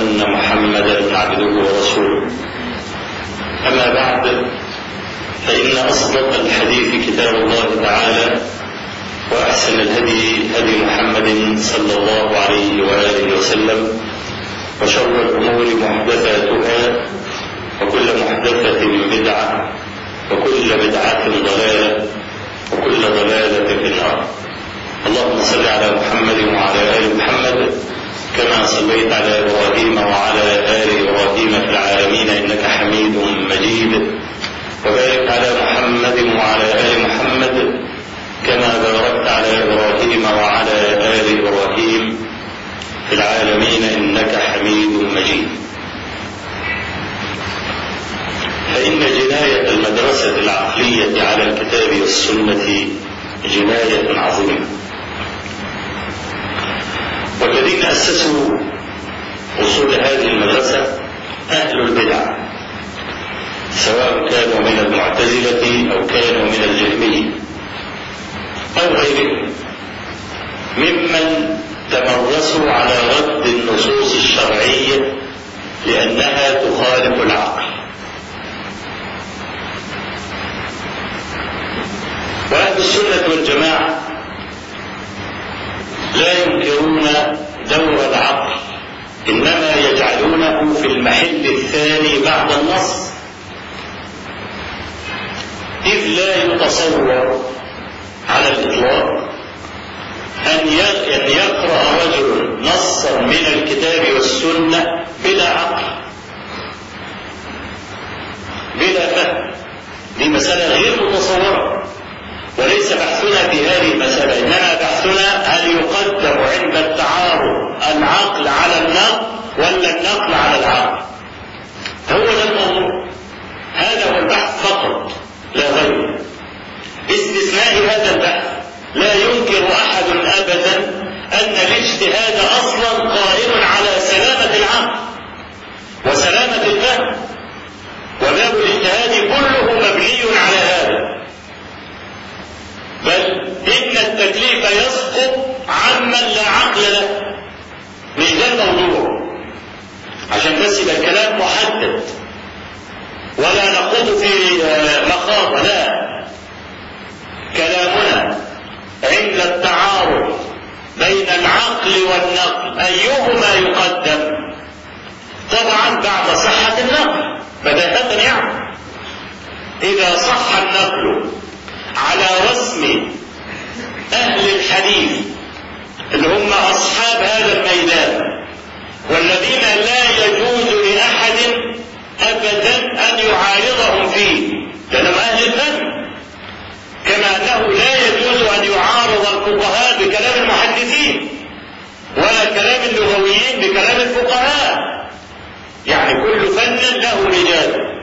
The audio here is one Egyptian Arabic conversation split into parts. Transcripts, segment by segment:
أن محمدا عبده ورسوله أما بعد فإن أصدق الحديث كتاب الله تعالى وأحسن الهدي هدي محمد صلى الله عليه وآله وسلم وشر الأمور محدثاتها وكل محدثة بدعة وكل بدعة ضلالة وكل ضلالة في النار اللهم صل على محمد وعلى آل محمد كما صليت على إبراهيم وعلى آل إبراهيم في العالمين إنك حميد مجيد وبارك على محمد وعلى آل محمد كما باركت على إبراهيم وعلى آل إبراهيم في العالمين إنك حميد مجيد فإن جناية المدرسة العقلية على الكتاب والسنة جناية عظيمة والذين أسسوا أصول هذه المدرسة أهل البدع سواء كانوا من المعتزلة أو كانوا من الجهمية أو غيرهم ممن تمرسوا على رد النصوص الشرعية لأنها تخالف العقل وأهل السنة والجماعة لا ينكرون دور العقل إنما يجعلونه في المحل الثاني بعد النص إذ لا يتصور على الإطلاق أن يقرأ رجل نصا من الكتاب والسنة بلا عقل بلا فهم دي مسألة غير متصورة وليس بحثنا في هذه المسألة إنما بحثنا هل يقدم عند التعارض العقل على النقل ولا النقل على العقل هو ده الموضوع هذا هو البحث فقط لا غير باستثناء هذا البحث لا ينكر أحد أبدا أن الاجتهاد أصلا قائم على سلامة العقل وسلامة الفهم وباب الاجتهاد كله مبني على هذا بل إن التكليف يسقط عمن لا عقل له مش ده الموضوع عشان بس يبقى الكلام محدد ولا نخوض في مخاض لا كلامنا عند التعارض بين العقل والنقل أيهما يقدم طبعا بعد صحة النقل بداهة يعني إذا صح النقل على رسم أهل الحديث اللي هم أصحاب هذا الميدان والذين لا يجوز لأحد أبدا أن يعارضهم فيه لأنهم أهل الفن كما أنه لا يجوز أن يعارض الفقهاء بكلام المحدثين ولا كلام اللغويين بكلام الفقهاء يعني كل فن له رجال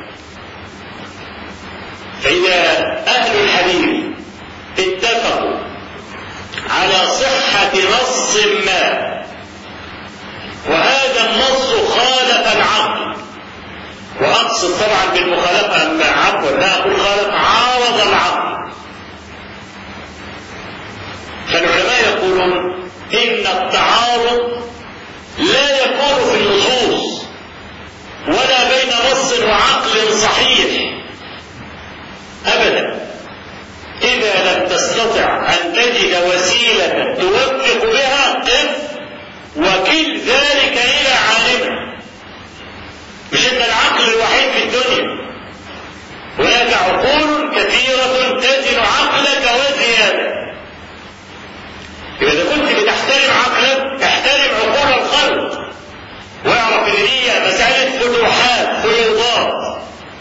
فإذا أهل الحديث اتفقوا على صحة نص ما وهذا النص خالف العقل وأقصد طبعا بالمخالفة عفوا لا أقول خالف عارض العقل فالعلماء يقولون إن التعارض لا يكون في النصوص ولا بين نص وعقل صحيح أبدا إذا لم تستطع أن تجد وسيلة توفق بها قف وكل ذلك إلى عالمه مش أنت العقل الوحيد في الدنيا هناك عقول كثيرة تزن عقلك وزيادة إذا كنت بتحترم عقلك احترم عقول الخلق واعرف ان هي مسألة فتوحات فيوضات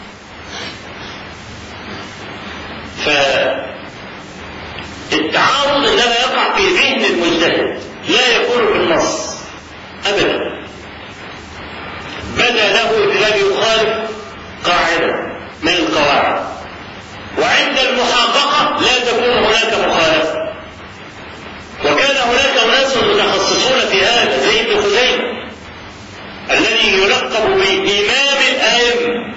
فالتعارض انما يقع في ذهن المجتهد لا يكون في النص ابدا بدا له الذي يخالف قاعده من القواعد وعند المحققه لا تكون هناك مخالفه وكان هناك اناس متخصصون في هذا زي ابن خزيمه الذي يلقب بامام الائمه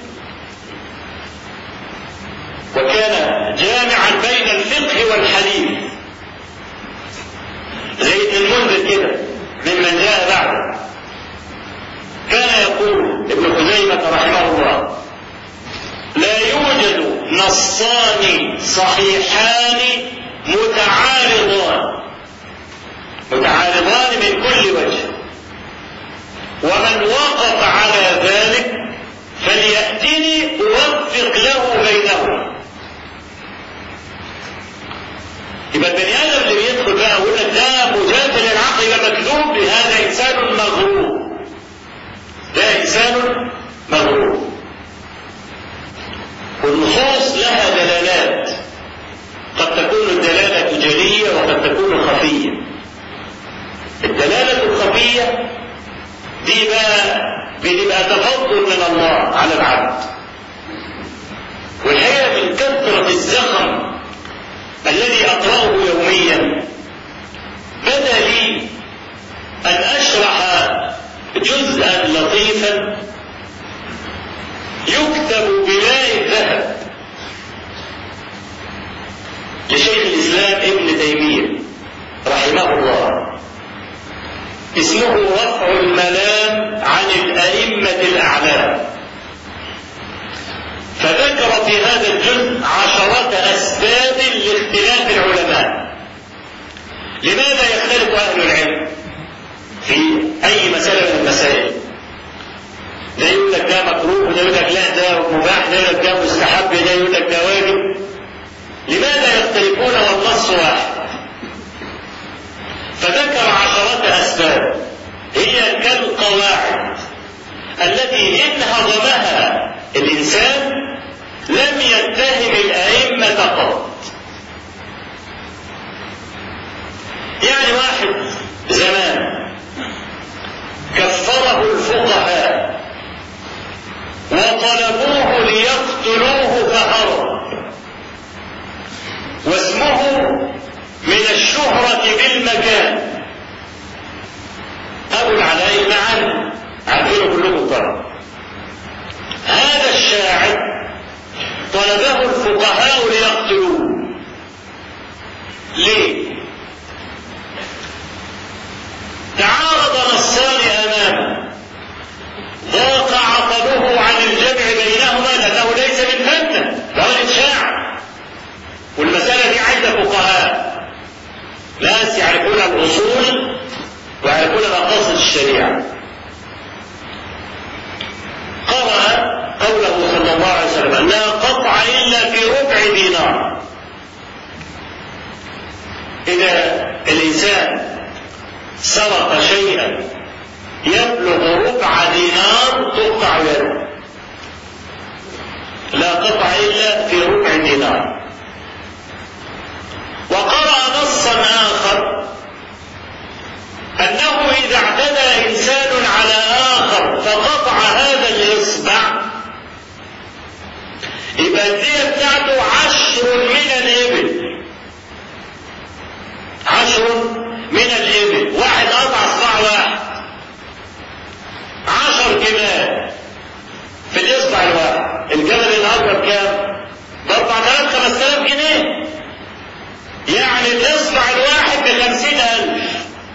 وكان جامعا بين الفقه والحديث زي ابن المنذر كده ممن جاء بعده كان نصان صحيحان متعارضان متعارضان من كل وجه ومن وقف على ذلك فليأتني أوفق له بينهما يبقى البني ادم اللي بيدخل بقى يقول لك ده مجادل العقل يبقى مكذوب هذا انسان مغرور ده انسان مغرور والنصوص لها دلالات قد تكون الدلالة جلية وقد تكون خفية الدلالة الخفية دي بقى بتبقى تفضل من الله على العبد والحقيقة من كثرة الزخم الذي أقرأه يوميا بدا لي أن أشرح جزءا لطيفا يكتب بماء الذهب لشيخ الإسلام ابن تيمية رحمه الله اسمه رفع الملام عن الأئمة الأعلام فذكر في هذا الجزء عشرة أسباب لاختلاف العلماء لماذا يختلف أهل العلم في أي مسألة من المسائل ده يقول لك ده مكروه وده يقول لك لا ده مباح ده يقول لك ده مستحب ده يقول لك ده واجب لماذا يختلفون والنص واحد فذكر عشرة أسباب هي كالقواعد التي إن هضمها الإنسان لم يتهم الأئمة قط يعني واحد زمان كفره الفقهاء وطلبوه ليقتلوه فهرب واسمه من الشهرة بالمكان أبو العلاء المعلم عارفينه كلكم طبعا هذا الشاعر طلبه الفقهاء ليقتلوه ليه تعارض نصان امامه ضاق عقبه عن الجمع بينهما لانه ليس من فنه ده شاعر والمساله دي عايزه فقهاء ناس يعرفون الاصول ويعرفون مقاصد الشريعه قرأ قوله صلى الله عليه وسلم لا قطع إلا في ربع دينار إذا الإنسان سرق شيئا يبلغ ربع دينار تقطع يده لا قطع إلا في ربع دينار وقرأ نصا آخر أنه إذا اعتدى إنسان على آخر فقطع هذا الإصبع يبقى الدية بتاعته عشر من الإبل عشر من الإبل واحد قطع إصبع واحد عشر جمال في الإصبع الواحد الجمل الأكبر بكام؟ ب 4000 5000 جنيه يعني الإصبع الواحد ب 50000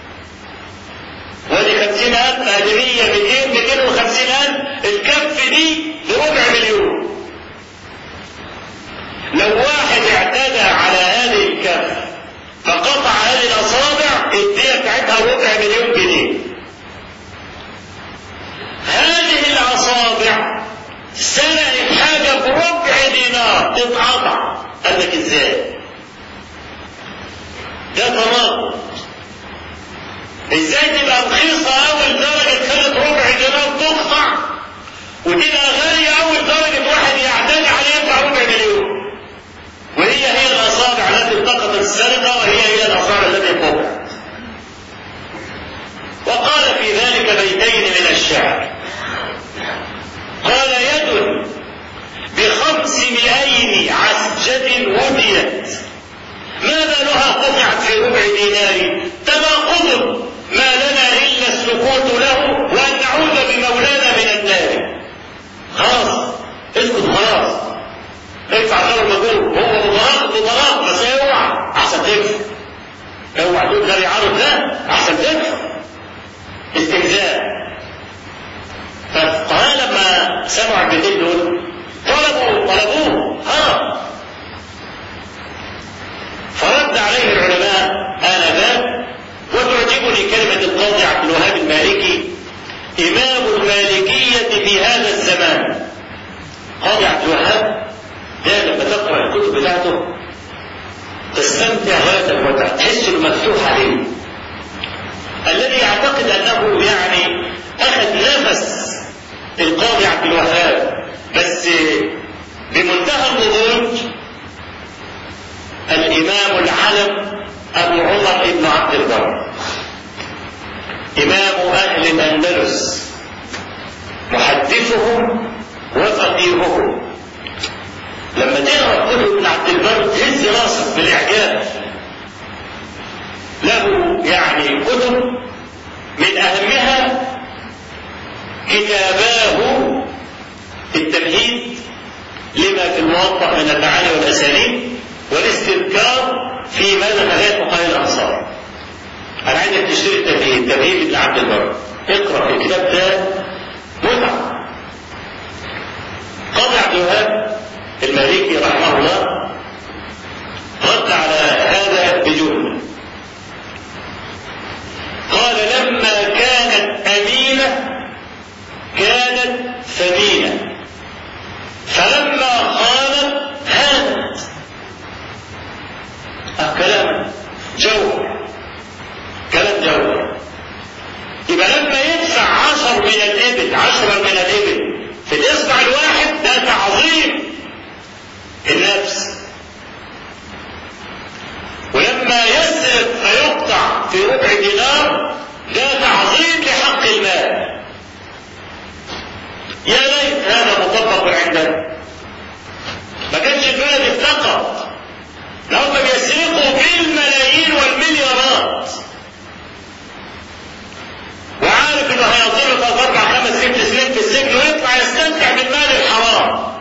ودي خمسين ألف أدمية ميتين ميتين وخمسين ألف الكف دي بربع مليون لو واحد اعتدى على هذه الكف فقطع هذه الأصابع الدية بتاعتها ربع مليون جنيه هذه الأصابع سرقت حاجة بربع دينار تتقطع قال لك ازاي؟ ده تناقض ازاي تبقى رخيصة أول درجة خلت ربع دينار تقطع وتبقى غالية أول درجة واحد يعتدي عليها يدفع ربع مليون وهي هي الأصابع التي التقطت السرقة وهي هي الأصابع التي قطعت وقال في ذلك بيتين من الشعر قال يد بخمس مئين عسجة وديت ما بالها قطعت في ربع دينار تناقض ما لنا إلا السكوت له وأن نعوذ بمولانا من النار خلاص اسكت خلاص ادفع له المجهول هو مضراء مضراء بس اوعى احسن تدفع اوعى تقول ده يعرض ده احسن تدفع استهزاء فالقرآن لما سمعوا البيتين دول طلبوا طلبوه هرب قاضي عبد الوهاب ده لما تقرا الكتب بتاعته تستمتع غايه المتعه تحس انه مفتوح عليه الذي يعتقد انه يعني اخذ نفس القاضي عبد الوهاب بس بمنتهى النضوج الامام العلم ابو عمر بن عبد البر امام اهل الاندلس محدثهم وفقيههم لما تقرا كتب ابن عبد البر تهز راسك بالاعجاب له يعني كتب من اهمها كتاباه التمهيد لما في الموطأ من المعاني والاسانيد والاستذكار في ماذا نهاية فقهاء الامصار انا عايزك تشتري التمهيد تمهيد ابن عبد البر اقرا في الكتاب ده متعه قاضي عبد الوهاب المالكي رحمه الله رد على هذا بجمله قال لما كانت امينه كانت ثمينه فلما خانت هانت أه كلام جوهر كلام جوهر يبقى لما يدفع عشر من الإبل عشرا من الإبل في الإصبع الواحد ده تعظيم النفس ولما يسرق فيقطع في ربع دينار ده تعظيم لحق المال يا ليت هذا مطبق عندنا ما كانش البلد افتقر لو هم بيسرقوا بالملايين والمليارات وعارف انه هيضل ثلاث اربع خمس ست سنين في السجن ويطلع يستمتع بالمال الحرام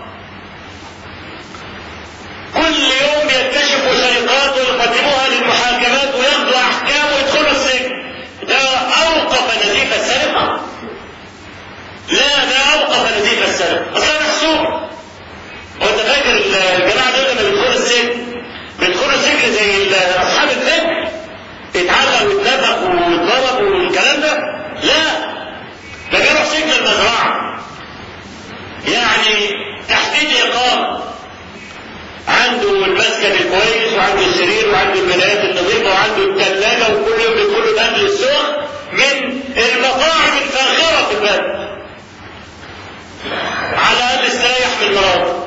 كل يوم يكتشفوا سرقات ويقدموها للمحاكمات وياخذوا احكام ويدخلوا السجن ده اوقف نزيف السرقه لا ده اوقف نزيف السرقه اصلا محسوب وانت فاكر الجماعه دول لما بيدخلوا السجن بيدخلوا السجن زي اصحاب الفجر اتعلقوا واتنفخوا واتضربوا والكلام ده لا ده بيروح سجن المزرعه يعني تحديد اقامه عنده المسكن الكويس وعنده السرير وعنده الملايات النظيفه وعنده الثلاجه وكل يوم بيدخلوا الاكل السخن من المطاعم الفاخره في البلد على الاقل استريح من مراته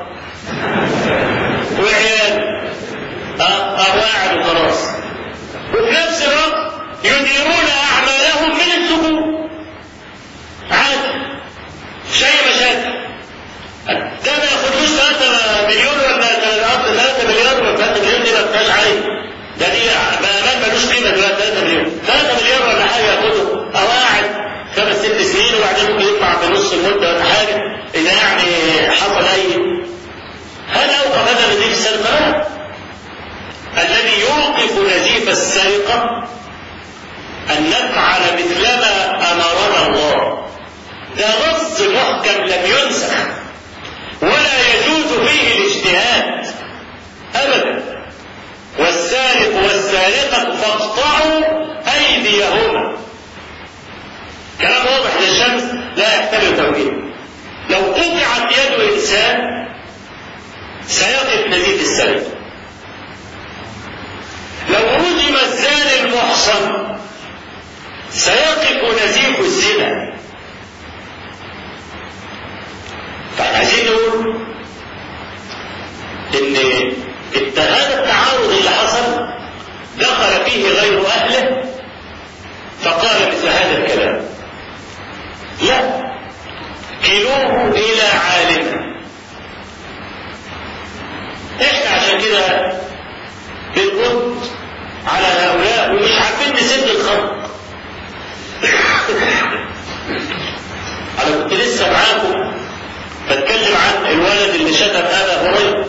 وعياله قواعد وخلاص وفي نفس الوقت يديرون اعمالهم من السجون عادي شيء مشاكل ده ما ياخدوش 3 مليون ولا 3 مليار ولا 3 مليون دي ما فيهاش عليه ده دي ما ملوش قيمه دلوقتي 3 مليون 3 مليار ولا حاجه ياخدوا قواعد خمس ست سنين وبعدين ممكن يطلع في نص المده ولا حاجه اذا يعني حصل اي هل اوقف هذا نزيف السرقه؟ الذي يوقف نزيف السرقه ان نفعل مثلما امرنا الله ده نص محكم لم ينسخ ولا يجوز فيه الاجتهاد ابدا والسارق والسارقه فاقطعوا ايديهما كلام واضح للشمس لا يحتمل توجيه لو قطعت يد انسان سيقف نزيف السرقه لو رجم الزاني المحصن سيقف نزيف الزنا فاحنا عايزين نقول ان هذا التعارض اللي حصل دخل فيه غير اهله فقال مثل هذا الكلام لا كلوه الى عالمه احنا عشان كده بنرد على هؤلاء ومش عارفين نسد الخط انا كنت لسه معاكم بتكلم عن الولد اللي شتم ابا هريره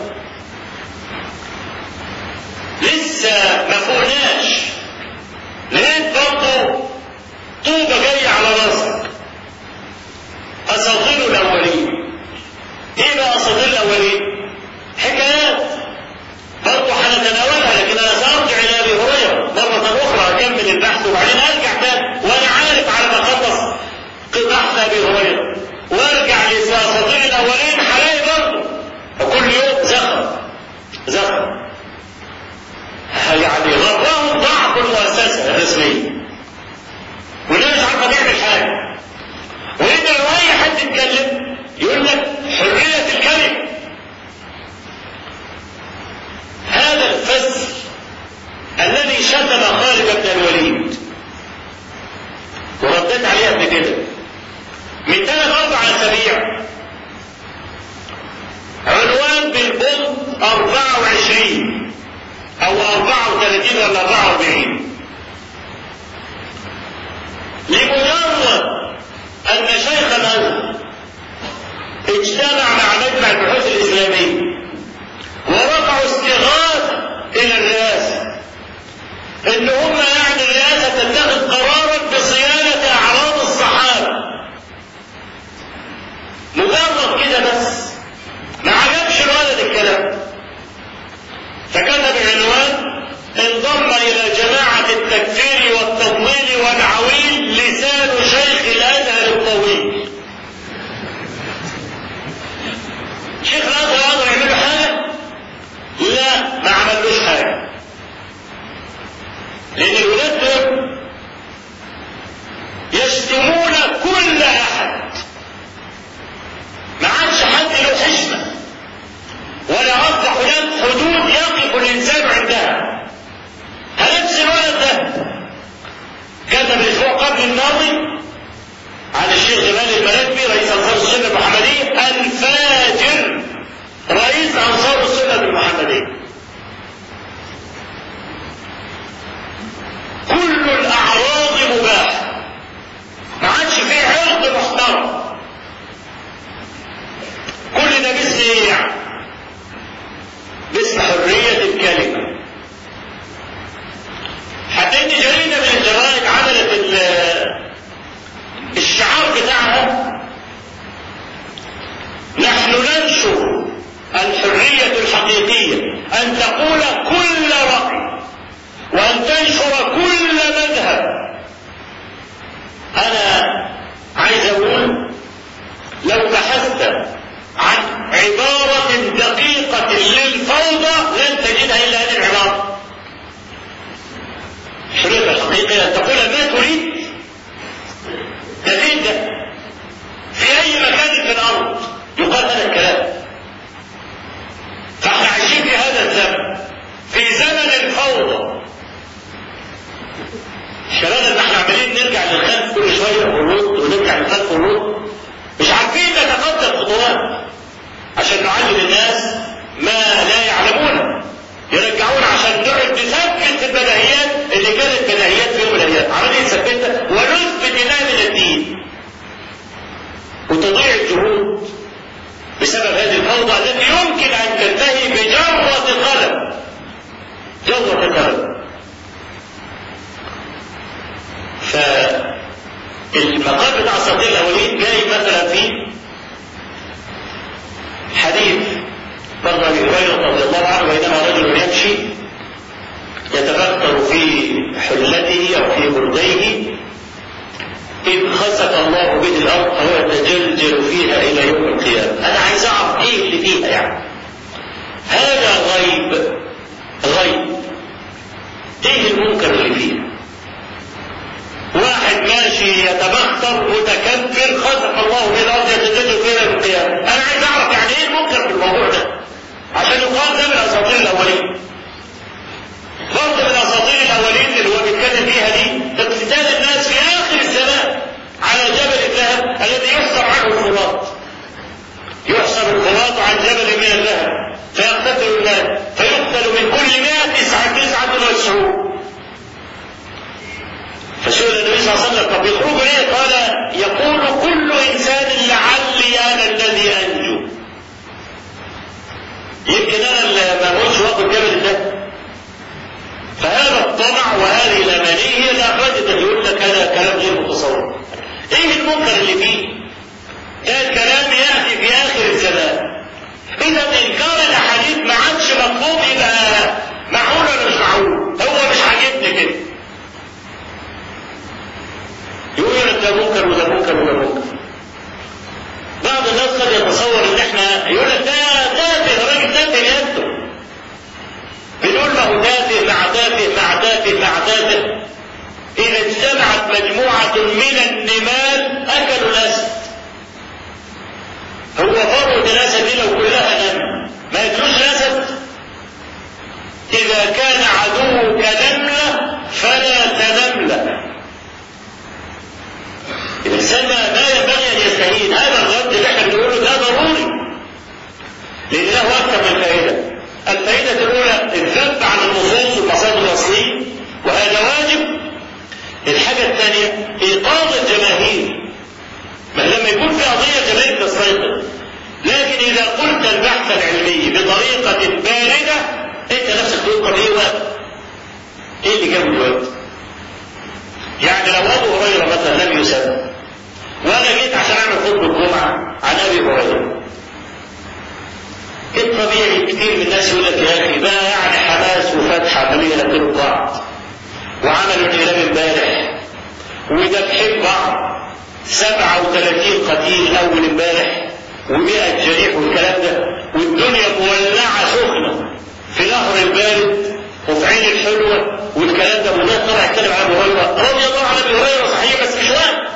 لسه ما فوقناش لقيت برضه طوبه جايه على راسك اساطير الاولين ايه بقى اساطير الاولين حكايات برضه هنتناولها لكن انا سارجع الى ابي هريره مره اخرى اكمل البحث وبعدين ارجع تاني وانا عارف على ما اخلص بحث ابي هريره وارجع لاساطير الاولين هلاقي برضه من ثلاث اربع اسابيع عنوان بالبوم 24 او 34 ولا 44 لمجرد ان شيخ الازهر اجتمع مع مجمع البحوث الاسلاميه ورفعوا استغاثه الى الرئاسه ان هم يعني الرئاسه تتخذ قرارا بصيانه اعراض الصحابه مجرد كده بس ما عجبش الولد الكلام فكتب عنوان انضم الى جماعه التكفير والتضليل والعويل لسان شيخ الازهر الطويل شيخ الازهر قدر يعمل له حاجه؟ لا ما عملوش حاجه لان الولاد دول يشتمون كل احد ما عادش حد له حشمه ولا اصبح هناك حدود يقف الانسان عندها هنفس الولد ده كتب الاسبوع قبل الماضي عن الشيخ جمال المراكبي رئيس انصار السنه المحمديه الفاجر رئيس انصار السنه المحمديه كل الاعراض مباحه ما عادش فيه عرض محترم كل ده باسم ايه يعني؟ باسم حرية الكلمة حتى ان جريدة من الجرائد عملت الشعار بتاعها نحن ننشر الحرية الحقيقية أن تقول كل رأي وأن تنشر كل مذهب أنا عايز أقول لو بحثت عن عبارة دقيقة للفوضى لن تجدها إلا هذه العبارة. الحرية الحقيقية أن تقول ما تريد ده فين ده؟ في أي مكان في الأرض يقال هذا الكلام. فاحنا عايشين في هذا الزمن في زمن الفوضى. الشباب ان احنا عمالين نرجع للخلف كل شويه ونرد ونرجع للخلف ونرد مش عارفين نتقدم خطوات عشان نعلم الناس ما لا يعلمون يرجعون عشان نقعد نثبت البديهيات اللي كانت بديهيات في يوم من الايام عمالين نثبتها ونثبت انها من الدين وتضيع الجهود بسبب هذه الفوضى التي يمكن ان تنتهي بجرة قلم جرة قلم فالمقام بتاع الصديق الاولين جاي مثلا في حديث مر ابي هريره رضي الله عنه بينما رجل يمشي يتبختر في حلته او في برديه إذ خسف الله به الأرض فهو يتجلجل فيها إلى يوم القيامة. أنا عايز أعرف إيه اللي فيها يعني. هذا غيب غيب. إيه المنكر اللي فيها؟ واحد ماشي يتبختر متكبر خسف الله به الارض يتجلجل فيها يوم القيامه، انا عايز اعرف يعني ايه المنكر في الموضوع ده؟ عشان يقال ده من اساطير الاولين. برضه من اساطير الاولين اللي هو بيتكلم فيها دي اقتتال الناس في اخر الزمان على جبل الذهب الذي يحصر عنه الفرات. يحصر الفرات عن جبل من الذهب فيقتتل الناس فيقتل من كل 100 تسعة تسعة وتسعون فسئل النبي صلى الله عليه وسلم طب يخرجوا ليه؟ قال يقول كل انسان لعلي انا الذي انجو. يمكن انا اللي ما اموتش واخد جبل ده. فهذا الطمع وهذه الامانيه هي اللي اخرجت يقول لك هذا كلام غير متصور. ايه المنكر اللي فيه؟ ده الكلام ياتي في اخر الزمان. اذا انكار الاحاديث ما عادش مطلوب يبقى معقول ولا مش معقول؟ هو مش عاجبني كده. يقول لك ده منكر وده منكر وده منكر الجماهير هذا الرد اللي احنا بنقوله ده ضروري لان له اكثر من فائده الفائده الاولى الذب عن النصوص والمصادر الاصليه وهذا واجب الحاجه الثانيه ايقاظ الجماهير ما لما يكون في قضيه جماهير تسيطر لكن اذا قلت البحث العلمي بطريقه بارده انت نفسك تقول طب ايه وقت؟ ايه اللي جاب الوقت؟ يعني لو ابو هريره مثلا لم يسلم وانا جيت عشان اعمل خطبه الجمعه عن ابي هريره الطبيعي كتير من الناس يقول لك يا اخي بقى يعني حماس وفتح عماليه يقتلوا بعض وعملوا انقلاب امبارح ودبحين بعض 37 قتيل اول امبارح و100 جريح والكلام ده والدنيا مولعه سخنه في نهر البارد وفي عين الحلوه والكلام ده والناس طلع يتكلم عن ابو هريره رضي الله عن ابي هريره صحيح بس مش وقت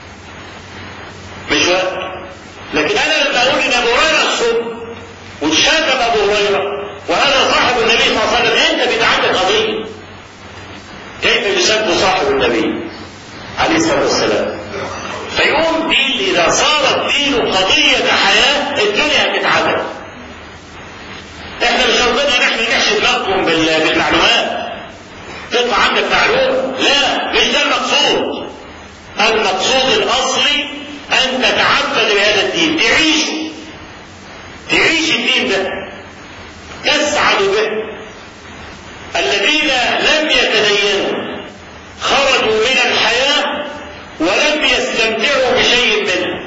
مش وقت لكن انا لما اقول ان ابو هريره الصبح وتشتم ابو هريره وهذا صاحب النبي صلى الله عليه وسلم انت بتعدد قضيه كيف يسب صاحب النبي عليه الصلاه والسلام فيقوم دين اذا صار الدين قضيه حياه الدنيا هتتعدل احنا مش قصدنا ان احنا نحشي دماغكم بالمعلومات تطلع عندك معلومه لا مش ده المقصود المقصود الاصلي ان تتعبد بهذا الدين تعيشه تعيش الدين ده تسعد به الذين لم يتدينوا خرجوا من الحياة ولم يستمتعوا بشيء منها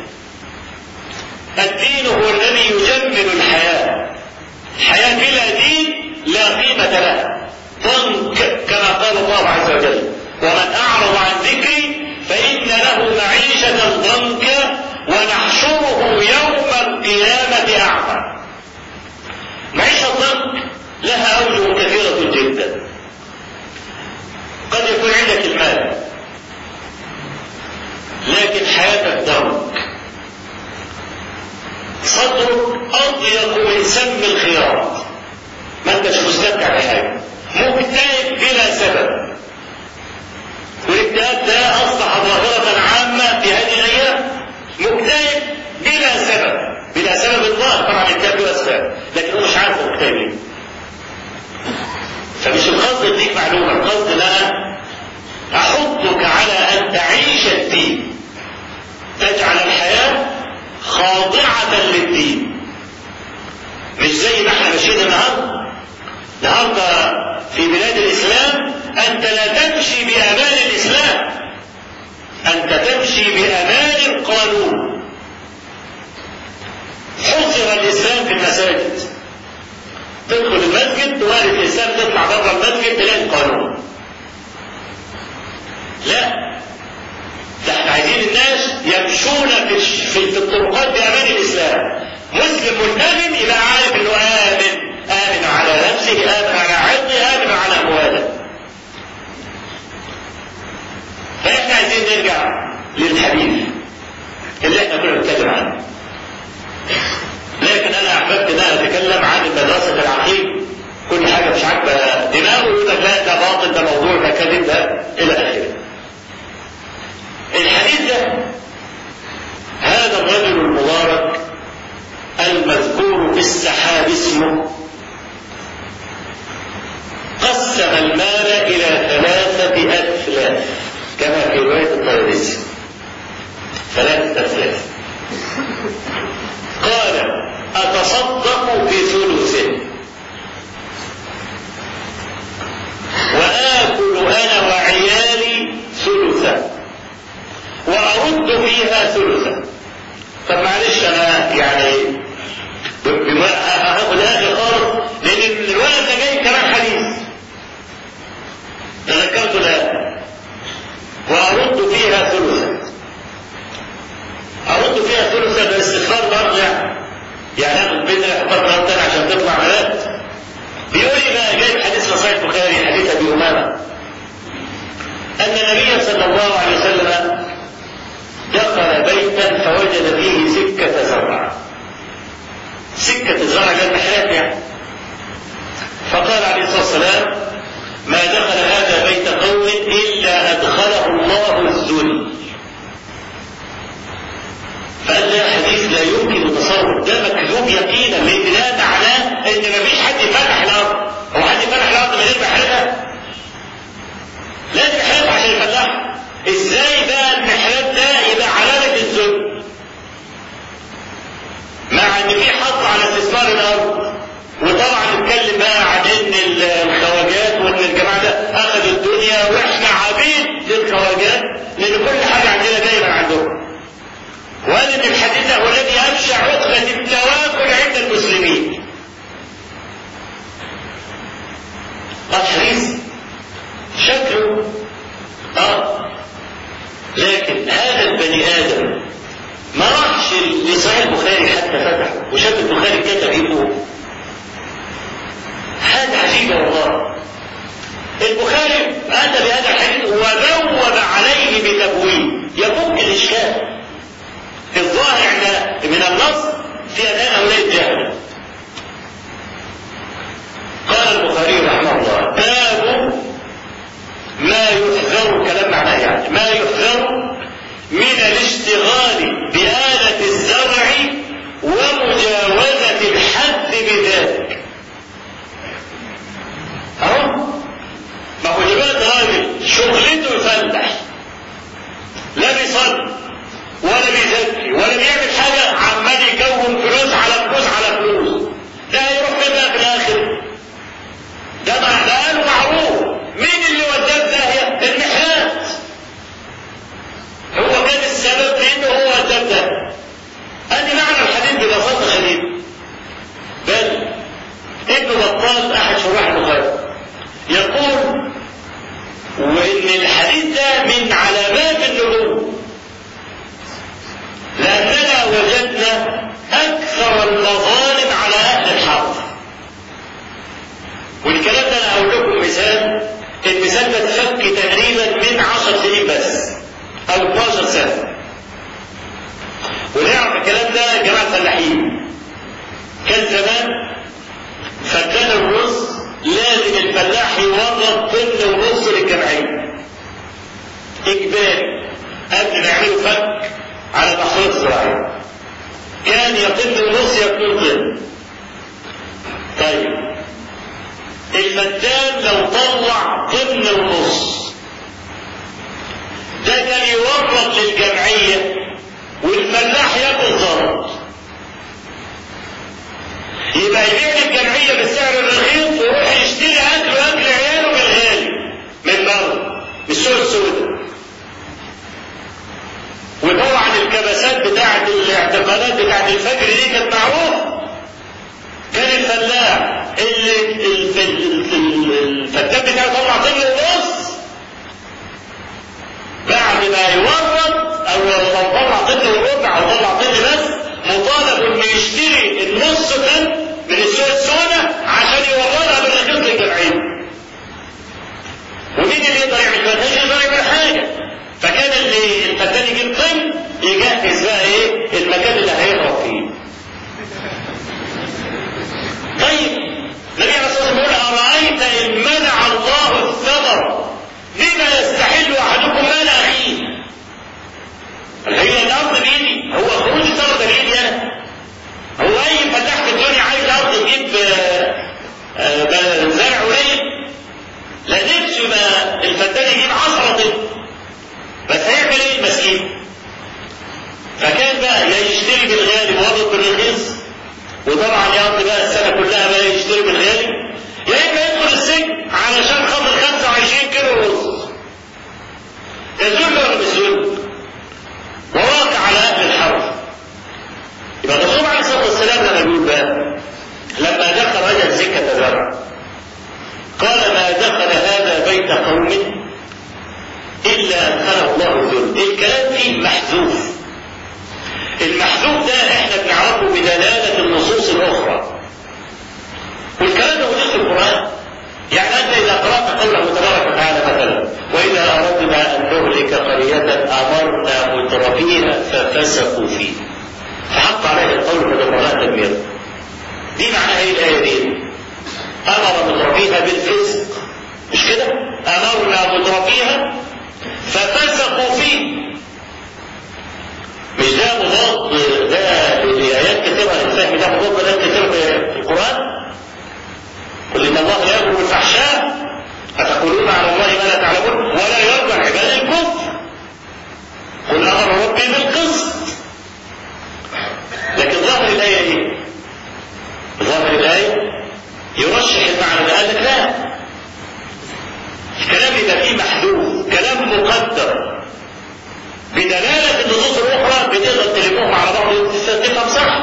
الدين هو الذي يجمل الحياة الحياة بلا دين لا قيمة لها ضنك كما قال الله عز وجل ومن أعرض عن ذكري فإن له معيشة ضنكا ونحشره يوم القيامة أعمى معيشة الضنك لها أوجه كثيرة جدا قد يكون عندك المال لكن حياتك ضنك صدرك أضيق من سم الخياط ما انتش مستمتع بحاجة مكتئب بلا سبب والاكتئاب ده أصبح ظاهرة عامة في هذه الأيام مكتئب بلا سبب بلا سبب الله طبعا الاكتئاب له اسباب لكن هو مش عارف هو مكتئب ايه فمش القصد اديك معلومه القصد ان انا احضك على ان تعيش الدين تجعل الحياه خاضعه للدين مش زي ما احنا ماشيين النهارده النهارده في بلاد الاسلام انت لا تمشي بامان الاسلام أنت تمشي بأمان القانون حصر الإسلام في المساجد تدخل المسجد توارد الإسلام تطلع بره المسجد تلاقي القانون لا ده احنا عايزين الناس يمشون في في الطرقات بأمان الإسلام مسلم ملتزم يبقى عارف انه آمن آمن على نفسه آمن على عرضه آمن على أمواله فاحنا عايزين نرجع للحديث اللي احنا كنا بنتكلم عنه لكن انا احببت ان انا اتكلم عن مدرسه العقيده كل حاجه مش عاجبه دماغه يقول لك لا ده باطل ده موضوع ده كذب ده الى اخره الحديث ده هذا الرجل المبارك المذكور في السحاب اسمه قسم المال الى ثلاثه اثلاث كما في رواية الطيرسي ثلاثة أثلاث قال أتصدق بثلث وآكل أنا وعيالي ثلثا وأرد فيها ثلثا طب معلش أنا يعني هاخد آخر خالص لأن الولد ده جاي كمان حديث تذكرت الآن وأرد فيها ثلثا أرد فيها ثلثا بالاستغفار برجع يعني آخد بدرة فترة تانية عشان تطلع بلد بيقول لي بقى جايب حديث صحيح البخاري حديث أبي أمامة أن النبي صلى الله عليه وسلم دخل بيتا فوجد فيه سكة زرع سكة الزرع جنب حياته يعني فقال عليه الصلاة والسلام ما دخل هذا بيت قوم إلا أدخله الله الذل فقال حديث لا يمكن تصور ده مكذوب يقينا لان ده معناه ان مفيش حد يفتح الارض هو حد يفتح الارض من غير ما يحرقها لازم يحرقها عشان يفتحها ازاي بقى المحراب ده يبقى علامه الذل مع ان في حظ على استثمار الارض وطبعا نتكلم بقى عن ان الخواجات وان الجماعه ده اخذوا الدنيا واحنا عبيد للخواجات لان كل حاجه عندنا جايه من عندهم وقال ان الحديث ده هو الذي انشا عقده التواكل عند المسلمين الحديث شكله اه لكن هذا البني ادم ما راحش لصحيح البخاري حتى فتحه وشاف البخاري كتب ايه فوق حاجه عجيبه والله البخاري اتى بهذا الحديث وبوب عليه بتبويب يفك الاشكال الظاهر عند من النص في اذهان هؤلاء الجهل قال البخاري رحمه الله باب ما يحذر كلام معناه يعني ما يحذر من الاشتغال بآلة الزرع ومجاوزة الحد بذلك اهو ما هو دلوقتي راجل شغلته يفلح لا بيصلي ولا بيزكي ولا بيعمل حاجة عمال يكون فلوس على فلوس على فلوس ده هيروح فين بقى في الآخر؟ ده ما ده قالوا معروف مين اللي وداه في داهية؟ المحنات هو كان السبب في انه هو وداه ده ادي معنى الحديث ببساطة شديدة بل ابن بطال احد شراح البخاري يقول وان الحديث ده من علامات النبوة لاننا وجدنا اكثر المظالم على اهل الحرب والكلام ده انا هقول لكم مثال المثال ده اتفك تقريبا من 10 سنين بس او 12 سنه ونعرف الكلام ده جماعه الفلاحين كان زمان فدان الرز لازم الفلاح يورط طن ونص للجمعيه اجباري قبل ما يعملوا فك على المحصولات الزراعيه كان يا طن ونص يا اتنين طن طيب الفدان لو طلع طن ونص ده كان يورط للجمعية والفلاح ياكل زرط يبقى يبيع للجمعية بالسعر الرخيص ويروح يشتري أكل وأكل عياله بالغالي من بره من السوق السوداء وطبعا الكبسات بتاعت الاعتقالات بتاعت الفجر دي كانت معروفة كان الفلاح اللي الفتان بتاعه طلع طن ونص بعد ما يورط او لو طلع طن وربع او طلع طن بس مطالب انه يشتري النص طن من السوق السوداء عشان يورطها بالرخيص للجمعيه. ومين اللي يقدر يعمل كده؟ مش يقدر يعمل حاجه. فكان اللي الفتان يجيب طن يجهز بقى ايه؟ المكان اللي هيهرب فيه. طيب النبي عليه الصلاه والسلام يقول ارايت ان منع الله الثمر لما يستحل احدكم مال اخيه هي الارض بايدي هو خروج الثمر ده بايدي انا هو اي فتح في الدنيا عايز ارض يجيب زرع قليل لا نفسه ما الفتان يجيب 10 طن بس هيعمل ايه المسكين فكان بقى يا يشتري بالغالي ويربط بالرخيص وطبعا يقضي بقى السنه كلها بقى يشتري بالغالي يا اما يدخل السجن علشان خاطر 25 كيلو رز يذل ولا مش ذل؟ وواقع على اهل الحرب يبقى الرسول عليه الصلاه والسلام لما يقول بقى لما دخل رجل سكه زرع قال ما دخل هذا بيت قوم الا ادخله الله الذل الكلام فيه محذوف المحذوف ده احنا بنعرفه بدلالة النصوص الأخرى. والكلام ده موجود في القرآن. يعني أنت إذا قرأت قوله تبارك وتعالى مثلا وإذا أردنا أن نهلك قرية أمرنا مترفيها ففسقوا فيه. فحق عليه القول فدمرناها تدميرا. دي معناها إيه الآية دي؟ أمر مترفيها بالفسق. مش كده؟ أمرنا مترفيها ففسقوا فيه. مش ده مضاد ده الآية إيه؟ ظاهر الآية يرشح المعنى ده قال لك لا الكلام يبقى فيه محذوف كلام مقدر بدلالة النصوص الأخرى بتقدر تلمهم على بعض تفهم صح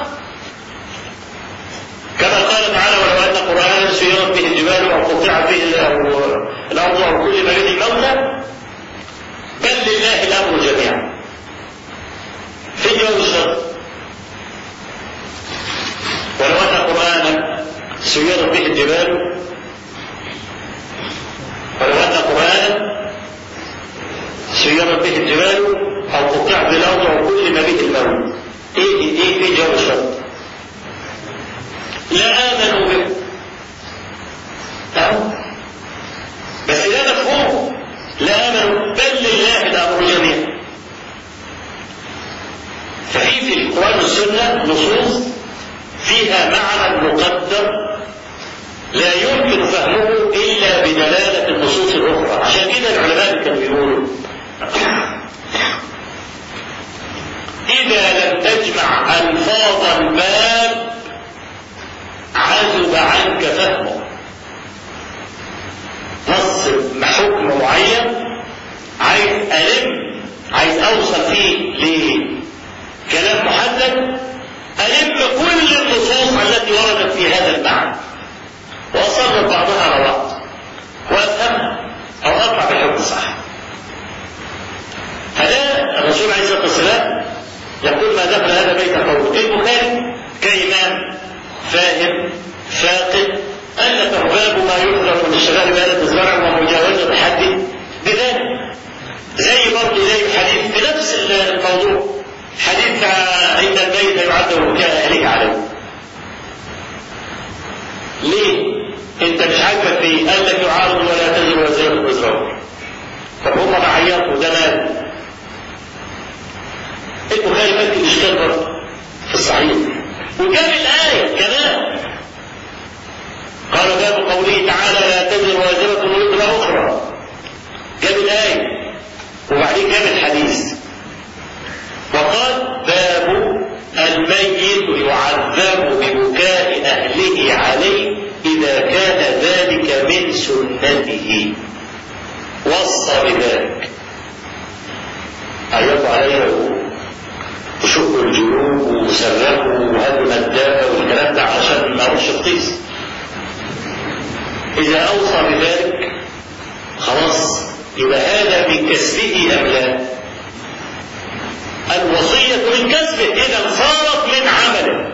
كما قال تعالى ولو أن قرآنا سيرت به الجبال أو قطعت به الأرض أو كل ما به الموتى بل لله الأمر جميعا في يوم الشر ولو أن قرآنا سيرت به الجبال ولو أن قرآنا سيرت به الجبال أو قطعت به الأرض أو كل ما به الموت إيه إيه في جواب الشر لا آمنوا به أو بس لا مفهوم لا آمنوا بل لله الأمر جميعا ففي في القرآن والسنة نصوص فيها معنى مقدر لا يمكن فهمه إلا بدلالة النصوص الأخرى عشان كده العلماء كانوا يقولوا إذا لم تجمع ألفاظ الباب عزب عنك فهمه نص حكم معين عايز ألم عايز أوصل فيه لكلام محدد ألم كل النصوص التي وردت في هذا المعنى وأصرف بعضها على بعض وأفهمها أو أطلع بالحكم الصح هذا الرسول عليه الصلاة والسلام يقول ما دخل هذا بيت قوم البخاري كإمام فاهم فاقد أن باب ما يحذر من الشباب بآلة الزرع ومجاوزة الحد بذلك زي برضه زي حديث في نفس الموضوع حديث إن البيت يعد وكاء أهلك عليه ليه؟ أنت مش عاجبك فيه؟ قال لك يعارض ولا تزر وزيرة وزرار طب هم معيطوا ده مال البخاري مد الإشكال برضه في الصحيح وجاب الآية كمان قال باب قوله تعالى لا تزر وازرة وزر أخرى جاب الآية وبعدين جاب الحديث وقال باب الميت يعذب ببكاء أهله عليه إذا كان ذلك من سنته وصى بذلك عيطوا عليه وشقوا الجنوب وصرخوا وهدوا الدابة والكلام ده علشان ما اروحش الطيس إذا أوصى بذلك خلاص يبقى هذا من كسبه أم لا؟ الوصية من كسبه إذا صارت من عمله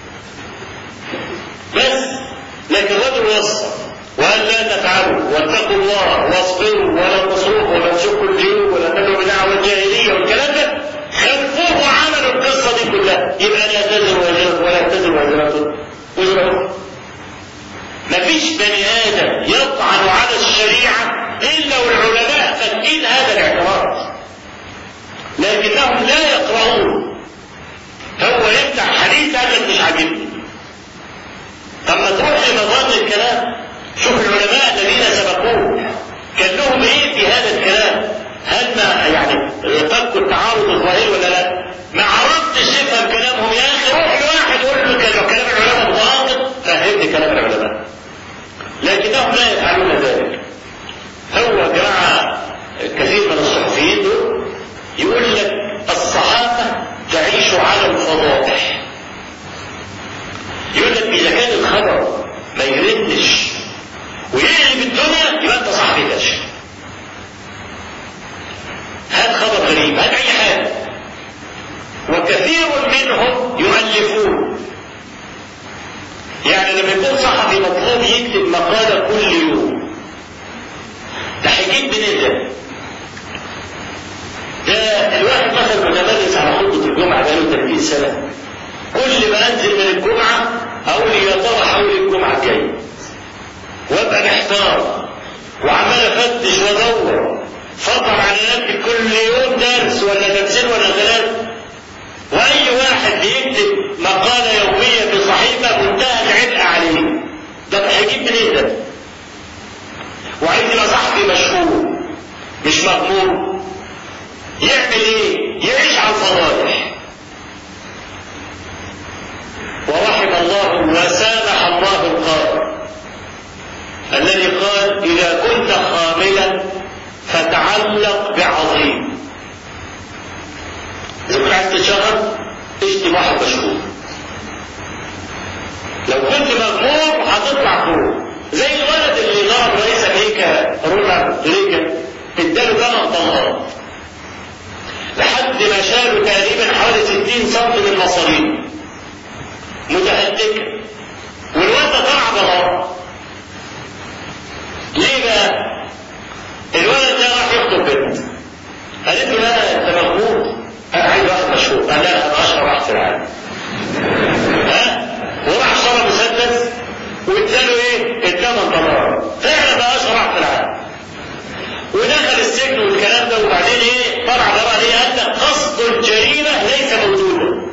بس لكن الرجل وصى وقال لا تفعلوا واتقوا الله واصبروا ولا تصرفوا ولا تشكوا الجيوب ولا تدعوا بدعوى الجاهلية والكلام ده خفوه وعملوا القصة دي كلها يبقى لا تزر وزرة ولا تزر وزرة وزرة مفيش بني آدم يطعن على الشريعة إلا والعلماء فاكين هذا الاعتراض لكنهم لا يقرؤون هو يفتح حديث قال لك مش عاجبني طب ما تروح لمظان الكلام شوف العلماء الذين سبقوه كان لهم ايه في هذا الكلام هل ما يعني فكوا التعارض الظاهري ولا لا ما عرفتش تفهم كلامهم يا اخي روح لواحد قول له كلام العلماء متناقض فهمني كلام العلماء لكنهم لا يفعلون ذلك هو جماعة كثير من الصحفيين دول يقول لك الصحافة تعيش على الفضائح يقول لك إذا كان الخبر ما يردش ويقلب الدنيا يبقى أنت صحفي فاشل هات خبر غريب هات أي حاجة وكثير منهم يؤلفون يعني لما يكون صحفي مطلوب يكتب مقالة كل يوم ده هيجيب منين ده؟ ده الواحد مثلا متمرس على خطبة الجمعة بقاله 30 سنة كل ما أنزل من الجمعة أقول يا ترى حول الجمعة الجاية وأبقى محتار وعمال أفتش وأدور فطر على نفسي كل يوم درس ولا درسين ولا ثلاثة واي واحد بيكتب مقالة يومية في صحيفة منتهى العبء عليه ده هيجيب منين ده؟ وعايز يبقى صحفي مشهور مش مغمور يعمل ايه؟ يعيش على الفضائح الذي قال إذا كنت خاملا فتعلق بعظيم إذا كنت عايز تتشهر اشتم واحد مشهور لو كنت مغمور هتطلع فوق زي الولد اللي ضرب رئيس امريكا رونالد ريجن اداله ثمان طلقات لحد ما شالوا تقريبا حوالي 60 سم من المصارين متهتكه والواد ده طلع بلاط ليه بقى؟ الولد ده راح يخطب بنت قالت له لا انت مغمور انا عايز واحد مشهور قال لا انا اشهر واحد في العالم ها وراح اشترى مسدس واداله ايه؟ الثمان طلقات فعلا بقى اشهر واحد في العالم ودخل السجن والكلام ده وبعدين ايه؟ طلع بقى ليه؟ قال لك قصد الجريمه ليس موجودا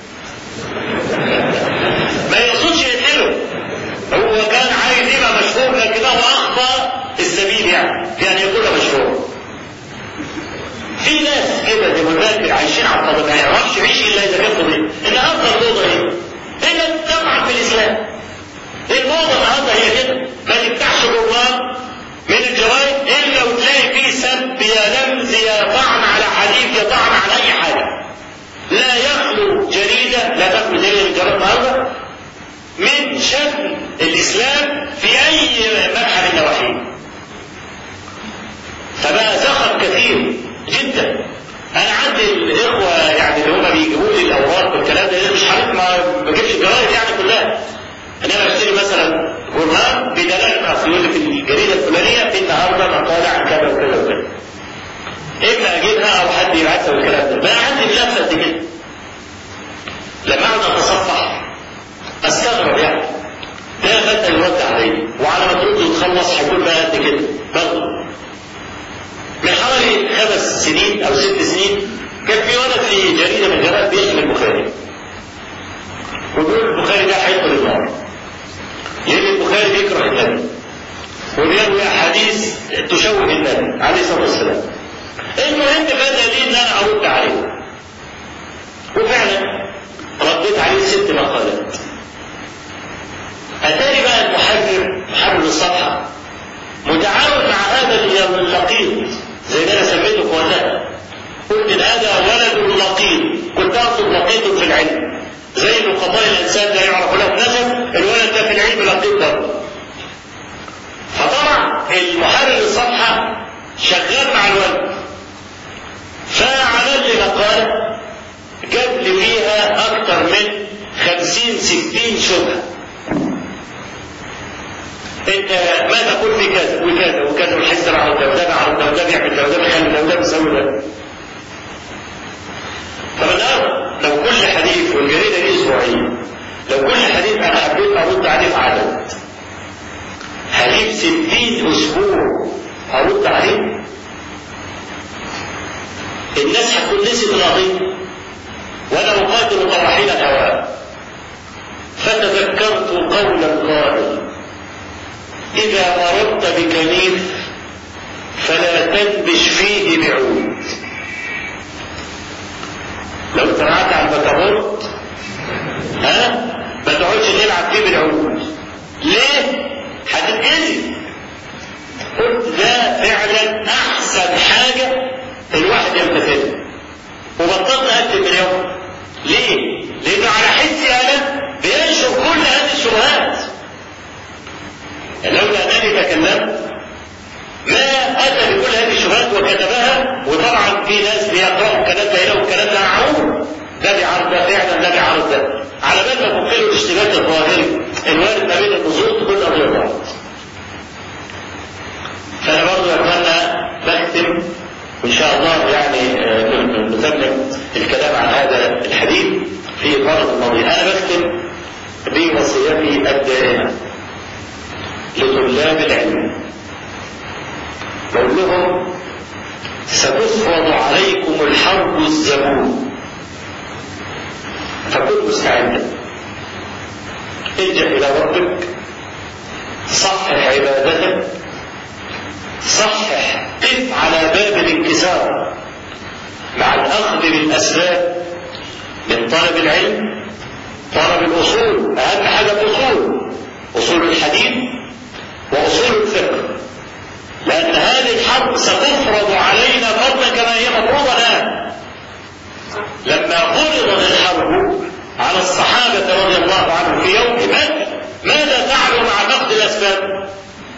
ما يقصدش يقتله هو كان عايز يبقى مشهور لكنه اخطا السبيل يعني يعني يكون مشهور في ناس كده زي ما قلت عايشين على الطبيعه ما يعرفش يعيش الا اذا كان طبيعي ان افضل موضه ايه؟ انك تطمع في الاسلام الموضه النهارده هي كده ما تفتحش جرنان من الجرايد الا وتلاقي فيه سب يا لمز يا طعن على حديث يا طعن على اي حاجه لا يخلو جريده لا تخلو جريده من جرائد النهارده من شتم الاسلام في اي منحى من النواحي فبقى زخم كثير جدا انا عندي الاخوه يعني اللي هم بيجيبوا لي الاوراق والكلام ده مش حريص ما بجيبش الجرايد يعني كلها انما اشتري مثلا جورنال بدلاله اصل يقول لك الجريده الفلانيه في النهارده مقاله عن كذا وكذا وكذا اما اجيبها او حد يبعتها والكلام ده بقى عندي ملف قد كده لما اقعد اتصفح استغرب يعني ده بدأ يرد عليه وعلى ما ترد وتخلص هيكون بقى قد كده برضه من حوالي خمس سنين او ست سنين كان في ولد في جريده من الجرائد بيشتم البخاري وبيقول البخاري ده هيدخل النار لان البخاري بيكره النبي وبيروي احاديث تشوه النبي عليه الصلاه والسلام المهم بدا لي ان انا ارد عليه وفعلا رديت عليه ست مقالات اتاري بقى المحرر محرر الصفحه متعاون مع هذا اللقيط زي ما انا سميته اخواننا قلت ان هذا ولد لقيط كنت اقصد لقيط في العلم زي انه قضايا الانسان لا يعرف له نسب الولد ده في العلم لقيط برضه فطبعا المحرر الصفحه شغال مع الولد فعمل لي مقاله جاب لي فيها اكثر من خمسين ستين شبهه انت ما تقول في كذا وكذا وكذا والحس على ده وده على ده وده بيعمل ده وده بيخلي ده وده بيسوي ده طب الان لو كل حديث والجريده دي اسبوعيه لو كل حديث انا حبيت ارد عليه في عدد هجيب 60 اسبوع ارد عليه الناس هتكون نسيت القضيه وانا اقاتل طواحين الهواء فتذكرت قول القائل إذا مررت بكنيف فلا تنبش فيه بعود لو طلعت على البكابورت ها ما تقعدش تلعب فيه بالعود ليه؟ هتتجلد قلت ده فعلا احسن حاجه الواحد يمتثلها وبطلت اكتب اليوم ليه؟ لانه على حسي انا بينشر كل هذه الشبهات لولا انني تكلمت ما اتى بكل هذه الشبهات وكتبها وطبعا في ناس بيقرأوا الكلام ده هنا والكلام ده معقول ده بيعرض ده فعلا ده بيعرض ده على بال ما تنقلوا الاشتباك الظاهري الوارد ما بين النصوص تكون قضيه بعض فانا برضه اتمنى بختم ان شاء الله يعني نتمم الكلام عن هذا الحديث في المره الماضيه انا بختم بوصيتي الدائمه لطلاب العلم بقول لهم ستفرض عليكم الحرب الزبون فكن مستعدا الجا الى ربك صحح عبادتك صحح قف على باب الانكسار مع الاخذ بالاسباب من طلب العلم طلب الاصول اهم حاجه الاصول اصول الحديث واصول على الصحابة رضي الله عنهم في يوم ماذا ماذا فعلوا مع فقد الأسباب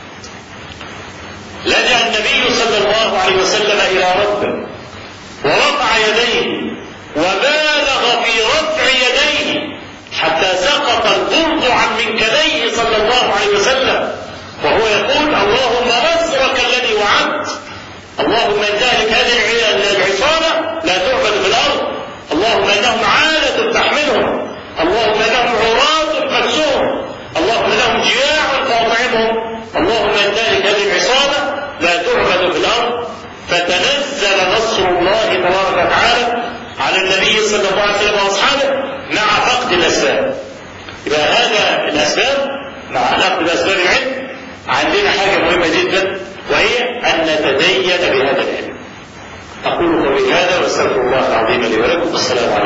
لجأ النبي صلى الله عليه وسلم إلى ربه ورفع يديه وبالغ في رفع يديه حتى سقط البرد عن منكبيه صلى الله عليه وسلم وهو يقول اللهم نصرك الذي وعدت اللهم ان ذلك هذه العصابه لا تعبد في الارض اللهم انهم عاده تحملهم اللهم انهم عراة مكسور اللهم انهم جياع فاطعمهم اللهم ان ذلك هذه العصابه لا تعبد في الارض فتنزل نصر الله تبارك وتعالى على النبي صلى الله عليه وسلم واصحابه مع فقد الاسباب. يبقى هذا الاسباب مع فقد الاسباب العلم عندنا حاجه مهمه جدا وهي ان نتدين بهذا العلم. اقول قولي هذا واستغفر الله العظيم لي ولكم والسلام عليكم.